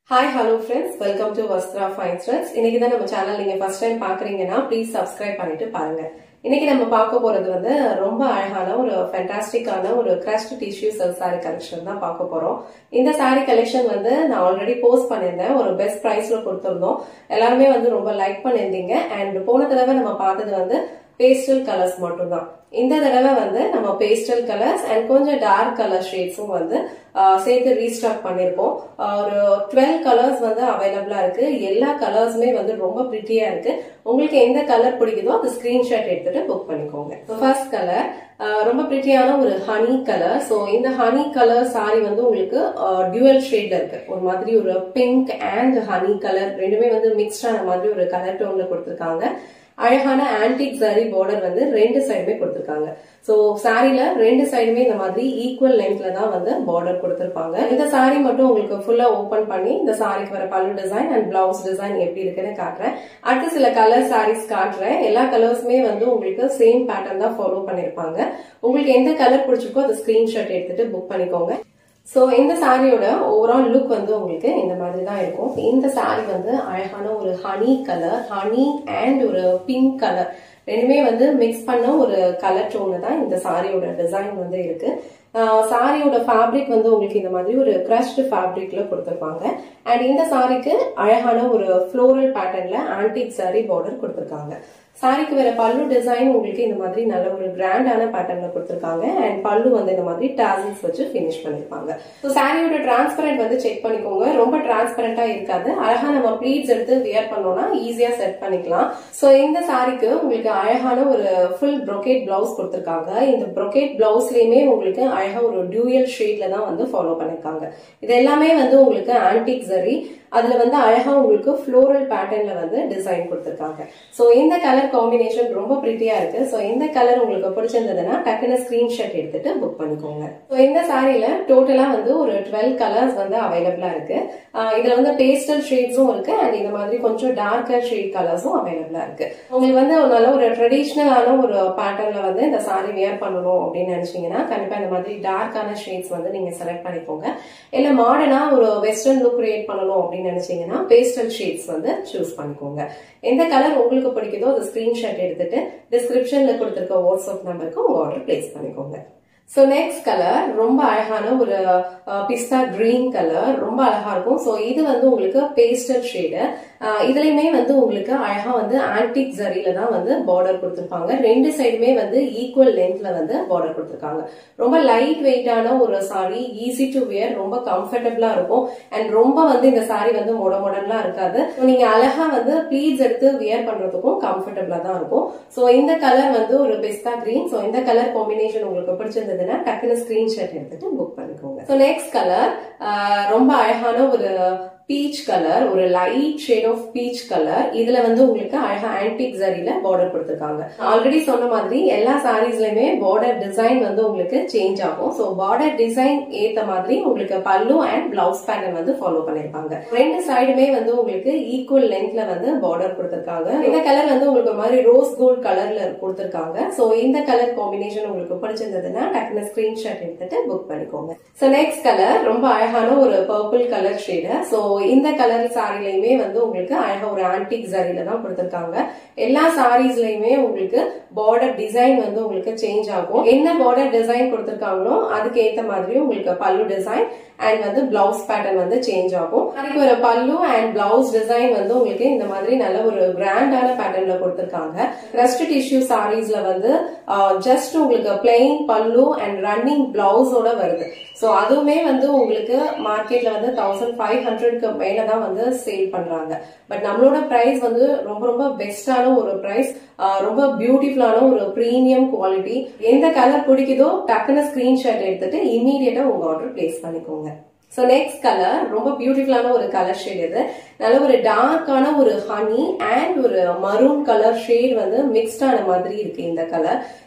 hi hello friends welcome to Vastra fine threads இன்னைக்கு தான் நம்ம சேனல் நீங்க ஃபர்ஸ்ட் டைம் பாக்குறீங்கன்னா ப்ளீஸ் சப்ஸ்கிரைப் பண்ணிட்டு பாருங்க இன்னைக்கு நம்ம பார்க்க போறது வந்து ரொம்ப அழகான ஒரு ஃபென்டாஸ்டிக்கான ஒரு crushed tissue silk sari collection தான் பார்க்க போறோம் இந்த சாரி கலெக்ஷன் வந்து நான் ஆல்ரெடி போஸ்ட் பண்ணியிருந்தேன் ஒரு பெஸ்ட் பிரைஸ்ல கொடுத்திருந்தோம் எல்லாருமே வந்து ரொம்ப லைக் பண்ணியிருந்தீங்க அண்ட் போன தடவை நம்ம பார்த்தது வந்து பேஸ்டல் கலர்ஸ் மட்டும்தான் இந்த தடவை வந்து நம்ம பேஸ்டல் கலர்ஸ் அண்ட் கொஞ்சம் டார்க் கலர் ஷேட்ஸும் வந்து ஆஹ், சேர்த்து ரீஸ்டாக் பண்ணியிருக்கோம் ஆஹ், ஒரு டுவெல் கலர்ஸ் வந்து அவைலபிளா இருக்கு எல்லா கலர்ஸுமே வந்து ரொம்ப பிரிட்டியா இருக்கு உங்களுக்கு எந்த கலர் பிடிக்குதோ அந்த ஸ்கிரீன்ஷாட் எடுத்துட்டு புக் பண்ணிக்கோங்க ஃபர்ஸ்ட் கலர் ரொம்ப பிரிட்டியான ஒரு ஹனி கலர் ஸோ இந்த ஹனி கலர் சாரி வந்து உங்களுக்கு டியூவல் ஷேட்ல இருக்கு ஒரு மாதிரி ஒரு பிங்க் அண்ட் ஹனி கலர் ரெண்டுமே வந்து மிக்ஸ்டான மாதிரி ஒரு கலர் டோன்ல கொடுத்துருக்காங்க அழகான ஆன்டிக் சாரி பார்டர் வந்து ரெண்டு சைடுமே கொடுத்திருக்காங்க சோ சாரில ரெண்டு சைடுமே இந்த மாதிரி ஈக்குவல் லென்த்ல தான் வந்து பார்டர் கொடுத்திருப்பாங்க இந்த சாரி மட்டும் உங்களுக்கு ஃபுல்லா ஓபன் பண்ணி இந்த சாரிக்கு வர பல்லு டிசைன் அண்ட் பிளவுஸ் டிசைன் எப்படி இருக்குன்னு காட்டுறேன் அடுத்து சில கலர் சாரீஸ் காட்டுறேன் எல்லா கலர்ஸுமே வந்து உங்களுக்கு சேம் பேட்டர்ன் தான் ஃபாலோ பண்ணிருப்பாங்க உங்களுக்கு எந்த கலர் பிடிச்சிருக்கோ அதை ஸ்கிரீன்ஷாட் எடுத்துட்டு புக் பண்ணிக்கோங்க சோ இந்த சாரியோட ஓவரால் லுக் வந்து உங்களுக்கு இந்த மாதிரி தான் இருக்கும் இந்த சாரி வந்து அழகான ஒரு ஹனி கலர் ஹனி அண்ட் ஒரு பிங்க் கலர் ரெண்டுமே வந்து மிக்ஸ் பண்ண ஒரு கலர் டோன்ல தான் இந்த சாரியோட டிசைன் வந்து இருக்கு சாரியோட ஃபேப்ரிக் வந்து உங்களுக்கு இந்த மாதிரி ஒரு கிரஷ்டு ஃபேப்ரிக்ல கொடுத்துருப்பாங்க அண்ட் இந்த சாரிக்கு அழகான ஒரு ஃப்ளோரல் பேட்டர்ன்ல ஆன்டிக் சாரி பார்டர் கொடுத்துருக்காங்க சாரிக்கு வேற பல்லு டிசைன் உங்களுக்கு இந்த மாதிரி நல்ல ஒரு கிராண்டான பேட்டர்ன்ல கொடுத்துருக்காங்க அண்ட் பல்லு வந்து இந்த மாதிரி டாசல்ஸ் வச்சு ஃபினிஷ் பண்ணிருப்பாங்க ஸோ சாரியோட டிரான்ஸ்பரண்ட் வந்து செக் பண்ணிக்கோங்க ரொம்ப டிரான்ஸ்பரண்டா இருக்காது அழகா நம்ம ப்ளீட்ஸ் எடுத்து வியர் பண்ணோம்னா ஈஸியா செட் பண்ணிக்கலாம் ஸோ இந்த சாரிக்கு உங்களுக்கு அழகான ஒரு ஃபுல் brocade பிளவுஸ் கொடுத்துருக்காங்க இந்த brocade பிளவுஸ்லயுமே உங்களுக்கு அழகா ஒரு டியூயல் ஷேட்ல தான் வந்து ஃபாலோ பண்ணிருக்காங்க இது எல்லாமே வந்து உங்களுக்கு ஆன்டிக் சரி அதுல வந்து அழகா உங்களுக்கு ஃப்ளோரல் பேட்டர்ன்ல வந்து டிசைன் கொடுத்துருக்காங்க சோ இந்த கலர் காம்பினேஷன் ரொம்ப பிரிட்டியா இருக்கு சோ இந்த கலர் உங்களுக்கு பிடிச்சிருந்ததுன்னா டக்குன்னு ஸ்கிரீன்ஷாட் எடுத்துட்டு புக் பண்ணிக்கோங்க சோ இந்த சாரியில டோட்டலா வந்து ஒரு டுவெல் கலர்ஸ் வந்து அவைலபிளா இருக்கு ஆஹ் இதுல வந்து பேஸ்டல் ஷேட்ஸும் இருக்கு அண்ட் இந்த மாதிரி கொஞ்சம் டார்க்கர் ஷேட் கலர்ஸும் அவைலபிளா இருக்கு உங்களுக்கு வந்து ஒரு நல்ல ஒரு ட்ரெடிஷ்னலான ஒரு பேட்டர்ன்ல வந்து இந்த சாரி வியர் பண்ணணும் அப்படின்னு நினைச்சீங்கன்னா கண்டிப்பா இந்த மாதிரி டார்க்கான ஷேட்ஸ் வந்து நீங்க செலக்ட் பண்ணிக்கோங்க இல்ல மாடர்னா ஒரு வெஸ்டர்ன் லுக் கிரியேட் பண்ணணும் அப்படின்னு நினைச்சீங்கன்னா பேஸ்டல் ஷேட்ஸ் வந்து சூஸ் பண்ணிக்கோங்க எந்த கலர் உங்களுக்கு பிடிக்குதோ அதை ஸ்கிரீன்ஷாட் எடுத்துட்டு டிஸ்கிரிப்ஷன்ல கொடுத்திருக்க வாட்ஸ்அப் நம்பருக்கு உங்க ஆர்டர் பிளேஸ் பண்ணிக்கோங்க ஸோ நெக்ஸ்ட் கலர் ரொம்ப அழகான ஒரு பிஸ்தா கிரீன் கலர் ரொம்ப அழகா இருக்கும் ஸோ இது வந்து உங்களுக்கு பேஸ்டல் ஷேடு இதுலயுமே வந்து உங்களுக்கு அழகா வந்து ஆன்டிக் ஜரியில தான் வந்து பார்டர் கொடுத்துருப்பாங்க ரெண்டு சைடுமே வந்து ஈக்குவல் லென்த்ல வந்து பார்டர் கொடுத்துருக்காங்க ரொம்ப லைட் வெயிட்டான ஒரு சாரி ஈஸி டு வியர் ரொம்ப கம்ஃபர்டபுளா இருக்கும் அண்ட் ரொம்ப வந்து இந்த சாரி வந்து மொட மொடன்லாம் இருக்காது So, நீங்க அழகா வந்து ப்ளீட்ஸ் எடுத்து வியர் பண்றதுக்கும் கம்ஃபர்டபுளா தான் இருக்கும் ஸோ இந்த கலர் வந்து ஒரு பிஸ்தா கிரீன் ஸோ இந்த கலர் காம்பினேஷன் உங்களுக்கு பிடிச்சிருந்ததுன்னா டக்குனு ஸ்கிரீன்ஷாட் எடுத்துட்டு புக் பண்ணிக்கோங்க ஸோ நெக்ஸ்ட் கலர் ரொம்ப அழகான ஒரு பீச் கலர் ஒரு light shade of peach colour இதுல வந்து உங்களுக்கு அழகா ஆன்டிக் ஜரியில பார்டர் கொடுத்துருக்காங்க ஆல்ரெடி சொன்ன மாதிரி எல்லா சாரீஸ்லயுமே பார்டர் டிசைன் வந்து உங்களுக்கு சேஞ்ச் ஆகும் சோ பார்டர் டிசைன் ஏத்த மாதிரி உங்களுக்கு பல்லு அண்ட் பிளவுஸ் பேட்டர்ன் வந்து ஃபாலோ பண்ணிருப்பாங்க ரெண்டு சைடுமே வந்து உங்களுக்கு ஈக்குவல் லென்த்ல வந்து பார்டர் கொடுத்துருக்காங்க இந்த கலர் வந்து உங்களுக்கு ஒரு மாதிரி ரோஸ் கோல்ட் கலர்ல கொடுத்துருக்காங்க சோ இந்த கலர் காம்பினேஷன் உங்களுக்கு பிடிச்சிருந்ததுன்னா டக்குனு ஸ்கிரீன்ஷாட் எடுத்துட்டு புக் பண்ணிக்கோங்க சோ நெக்ஸ்ட் கலர் ரொம்ப அழகான ஒரு பர்பிள் கலர் ஷேடு சோ இந்த கலர் சாரிலையுமே வந்து உங்களுக்கு அழகா ஒரு ஆன்டிக் சாரில தான் கொடுத்திருக்காங்க எல்லா சாரீஸ்லயுமே உங்களுக்கு பார்டர் டிசைன் வந்து உங்களுக்கு சேஞ்ச் ஆகும் என்ன பார்டர் டிசைன் கொடுத்திருக்காங்களோ அதுக்கு ஏத்த மாதிரி உங்களுக்கு பல்லு டிசைன் அண்ட் வந்து பிளவுஸ் பேட்டர்ன் வந்து சேஞ்ச் ஆகும் அதுக்கு ஒரு பல்லு அண்ட் பிளவுஸ் டிசைன் வந்து உங்களுக்கு இந்த மாதிரி நல்ல ஒரு கிராண்டான பேட்டர்ன்ல கொடுத்திருக்காங்க கிரஸ்ட் டிஷ்யூ சாரீஸ்ல வந்து ஜஸ்ட் உங்களுக்கு பிளெயின் பல்லு அண்ட் ரன்னிங் பிளவுஸோட வருது சோ அதுவுமே வந்து உங்களுக்கு மார்க்கெட்ல வந்து தௌசண்ட் ஃபைவ் ஹண்ட்ரட்க்கு மேல தான் வந்து சேல் பண்றாங்க பட் நம்மளோட பிரைஸ் வந்து ரொம்ப ரொம்ப பெஸ்டான ஒரு பிரைஸ் ரொம்ப பியூட்டிஃபுல்லான ஒரு பிரீமியம் குவாலிட்டி எந்த கலர் பிடிக்குதோ டக்குன்னு ஸ்கிரீன்ஷாட் எடுத்துட்டு இமீடியட்டா உங்க ஆர்டர் பிளேஸ் பண்ணிக்கோங்க ஸோ நெக்ஸ்ட் கலர் ரொம்ப பியூட்டிஃபுல்லான ஒரு கலர் ஷேட் இது நல்ல ஒரு டார்க்கான ஒரு ஹனி அண்ட் ஒரு மரூன் கலர் ஷேட் வந்து மிக்ஸ்டான மாதிரி இருக்கு இந்த கலர்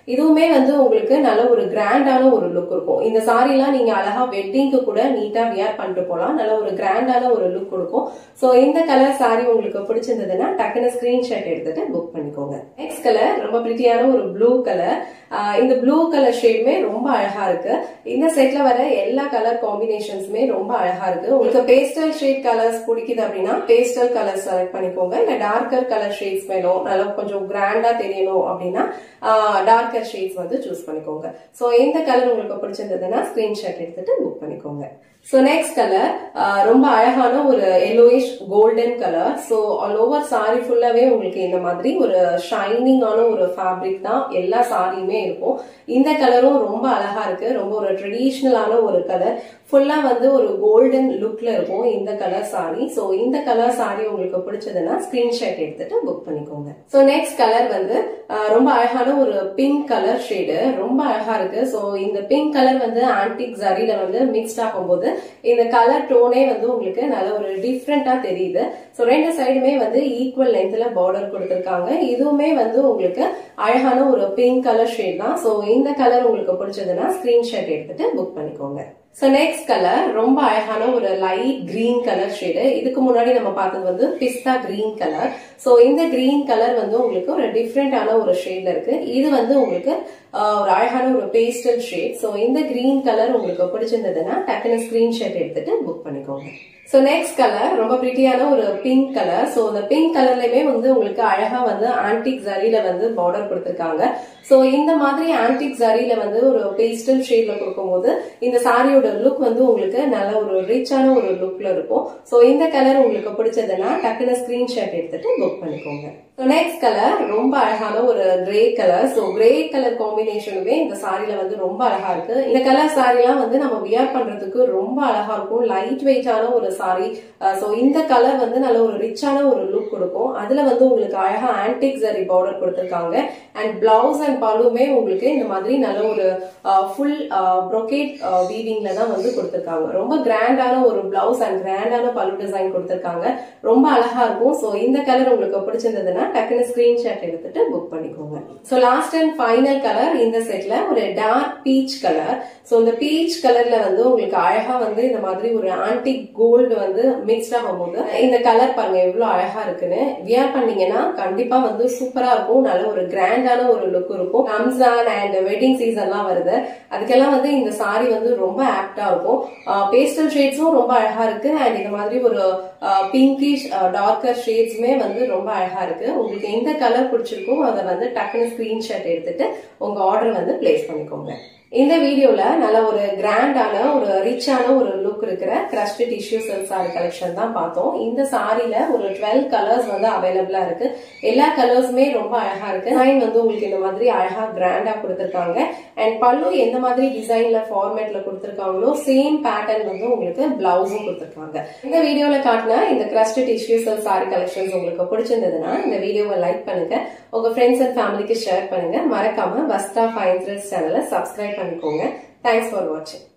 இதுவுமே வந்து உங்களுக்கு நல்ல ஒரு கிராண்டான ஒரு லுக் இருக்கும் இந்த சாரிலாம் நீங்க அழகா வெட்டிங்க்கு கூட நீட்டா வியர் பண்ணிட்டு போலாம் நல்ல ஒரு கிராண்டான ஒரு லுக் கொடுக்கும் சோ இந்த கலர் சாரி உங்களுக்கு பிடிச்சிருந்ததுன்னா டக்குனு ஸ்கிரீன்ஷாட் எடுத்துட்டு புக் பண்ணிக்கோங்க நெக்ஸ்ட் கலர் ரொம்ப பிரிட்டியான ஒரு ப்ளூ கலர் இந்த ப்ளூ கலர் ஷேடுமே ரொம்ப அழகா இருக்கு இந்த செட்ல வர எல்லா கலர் காம்பினேஷன்ஸுமே ரொம்ப அழகா இருக்கு உங்களுக்கு பேஸ்டல் ஷேட் கலர்ஸ் பிடிக்குது அப்படின்னா பேஸ்டல் கலர் செலக்ட் பண்ணிக்கோங்க இல்ல டார்க்கர் கலர் ஷேட்ஸ் வேணும் நல்லா கொஞ்சம் கிராண்டா தெரியணும் அப்படின்னா டார்க்கர் ஷேட்ஸ் வந்து சூஸ் பண்ணிக்கோங்க சோ இந்த கலர் உங்களுக்கு பிடிச்சிருந்ததுன்னா ஸ்கிரீன்ஷாட் எடுத்துட்டு புக் பண்ணிக்கோங்க ஸோ நெக்ஸ்ட் கலர் ரொம்ப அழகான ஒரு yellowish golden colour so all over sari ஃபுல்லாவே உங்களுக்கு இந்த மாதிரி ஒரு ஷைனிங்கான ஒரு ஃபேப்ரிக் தான் எல்லா சாரியுமே இருக்கும் இந்த கலரும் ரொம்ப அழகா இருக்கு ரொம்ப ஒரு ட்ரெடிஷ்னலான ஒரு கலர் ஃபுல்லா வந்து ஒரு கோல்டன் லுக்ல இருக்கும் இந்த கலர் சாரி ஸோ இந்த கலர் சாரி உங்களுக்கு பிடிச்சதுன்னா ஸ்கிரீன்ஷாட் எடுத்துட்டு புக் பண்ணிக்கோங்க ஸோ நெக்ஸ்ட் கலர் வந்து ரொம்ப அழகான ஒரு பிங்க் கலர் ஷேடு ரொம்ப அழகா இருக்கு ஸோ இந்த பிங்க் கலர் வந்து ஆன்டிக் ஜரியில வந்து மிக்ஸ்ட் ஆகும்போது இந்த கலர் டோனே வந்து உங்களுக்கு நல்ல ஒரு டிஃப்ரெண்டா தெரியுது ஸோ ரெண்டு சைடுமே வந்து ஈக்குவல் லென்த்ல பார்டர் கொடுத்துருக்காங்க இதுவுமே வந்து உங்களுக்கு அழகான ஒரு பிங்க் கலர் ஷேட் தான் ஸோ இந்த கலர் உங்களுக்கு பிடிச்சதுன்னா ஸ்கிரீன்ஷாட் எடுத்துட்டு புக் பண்ணிக்கோங்க ஸோ நெக்ஸ்ட் கலர் ரொம்ப அழகான ஒரு லைட் கிரீன் கலர் ஷேடு இதுக்கு முன்னாடி நம்ம பார்த்தது வந்து பிஸ்தா கிரீன் கலர் ஸோ இந்த கிரீன் கலர் வந்து உங்களுக்கு ஒரு டிஃப்ரெண்டான ஒரு ஷேட்ல இருக்கு இது வந்து உங்களுக்கு ஒரு அழகான ஒரு பேஸ்டல் ஷேட் ஸோ இந்த கிரீன் கலர் உங்களுக்கு பிடிச்சிருந்ததுன்னா டக்குனு ஸ்கிரீன்ஷாட் எடுத்துட்டு புக் பண்ணிக்கோங்க ஸோ நெக்ஸ்ட் கலர் ரொம்ப பிரிட்டியான ஒரு பிங்க் கலர் ஸோ இந்த பிங்க் கலர்லயுமே வந்து உங்களுக்கு அழகா வந்து ஆன்டிக் ஜரியில வந்து பார்டர் கொடுத்துருக்காங்க ஸோ இந்த மாதிரி ஆன்டிக் ஜரியில வந்து ஒரு பேஸ்டல் ஷேட்ல கொடுக்கும்போது இந்த சாரியோட லுக் வந்து உங்களுக்கு நல்ல ஒரு ரிச்சான ஒரு லுக்ல இருக்கும் ஸோ இந்த கலர் உங்களுக்கு பிடிச்சதுன்னா டக்குனு ஸ்கிரீன்ஷாட் எடுத்துட்டு புக் பண்ணிக்கோங்க ஸோ நெக்ஸ்ட் கலர் ரொம்ப அழகான ஒரு grey colour so grey colour காம்பினேஷனுமே இந்த சாரில வந்து ரொம்ப அழகா இருக்கு இந்த கலர் சாரிலாம் வந்து நம்ம வியர் பண்றதுக்கு ரொம்ப அழகா இருக்கும் லைட் வெயிட்டான ஒரு சாரி ஸோ இந்த கலர் வந்து நல்ல ஒரு ரிச்சான ஒரு லுக் கொடுக்கும் அதுல வந்து உங்களுக்கு அழகா ஆன்டிக் ஜரி பார்டர் கொடுத்துருக்காங்க அண்ட் பிளவுஸ் அண்ட் பழுவுமே உங்களுக்கு இந்த மாதிரி நல்ல ஒரு ஃபுல் ப்ரொகேட் வீவிங்ல தான் வந்து கொடுத்துருக்காங்க ரொம்ப கிராண்டான ஒரு பிளவுஸ் அண்ட் கிராண்டான பழு டிசைன் கொடுத்துருக்காங்க ரொம்ப அழகா இருக்கும் ஸோ இந்த கலர் உங்களுக்கு பிடிச்சிருந்ததுன்னா டக்குனு ஸ்கிரீன்ஷாட் எடுத்துட்டு புக் பண்ணிக்கோங்க so last and final colour இந்த செட்ல ஒரு டார்க் பீச் கலர் ஸோ இந்த பீச் கலர்ல வந்து உங்களுக்கு அழகா வந்து இந்த மாதிரி ஒரு ஆன்டிக் கோல்டு வந்து மிக்ஸ்ட் ஆகும்போது இந்த கலர் பாருங்க எவ்வளவு அழகா இருக்குன்னு வியர் பண்ணீங்கன்னா கண்டிப்பா வந்து சூப்பரா இருக்கும் நல்ல ஒரு கிராண்டான ஒரு லுக் இருக்கும் ரம்ஜான் அண்ட் வெட்டிங் சீசன்லாம் வருது அதுக்கெல்லாம் வந்து இந்த சாரி வந்து ரொம்ப ஆப்டா இருக்கும் பேஸ்டல் ஷேட்ஸும் ரொம்ப அழகா இருக்கு அண்ட் இந்த மாதிரி ஒரு பிங்கிஷ் டார்க்கர் ஷேட்ஸுமே வந்து ரொம்ப அழகா இருக்கு உங்களுக்கு எந்த கலர் பிடிச்சிருக்கோ அதை வந்து டக்குனு ஸ்கிரீன்ஷாட் எடுத்துட்டு உங்க ஆர்டர் வந்து பிளேஸ் பண்ணிக்கோங்க இந்த வீடியோல நல்ல ஒரு கிராண்டான ஒரு ரிச்சான ஒரு லுக் இருக்கிற crushed tissue silk sari collection தான் பார்த்தோம் இந்த சாரில ஒரு டுவெல் கலர்ஸ் வந்து அவைலபிளா இருக்கு எல்லா கலர்ஸுமே ரொம்ப அழகா இருக்கு டிசைன் வந்து உங்களுக்கு இந்த மாதிரி அழகா கிராண்டா கொடுத்துருக்காங்க அண்ட் பல்லு எந்த மாதிரி டிசைன்ல ஃபார்மேட்ல கொடுத்துருக்காங்களோ சேம் பேட்டர்ன் வந்து உங்களுக்கு பிளவுஸும் கொடுத்துருக்காங்க இந்த வீடியோல காட்டின இந்த crushed tissue silk sari collections உங்களுக்கு பிடிச்சிருந்ததுன்னா இந்த வீடியோவை லைக் பண்ணுங்க உங்க ஃப்ரெண்ட்ஸ் அண்ட் ஃபேமிலிக்கு ஷேர் பண்ணுங்க மறக்காம வஸ்தா ஃபைன் த்ரெட்ஸ் சேனலை சப்ஸ்கிரைப் பண்ணிக்கோங்க தேங்க்ஸ் ஃபார் வாட்சிங்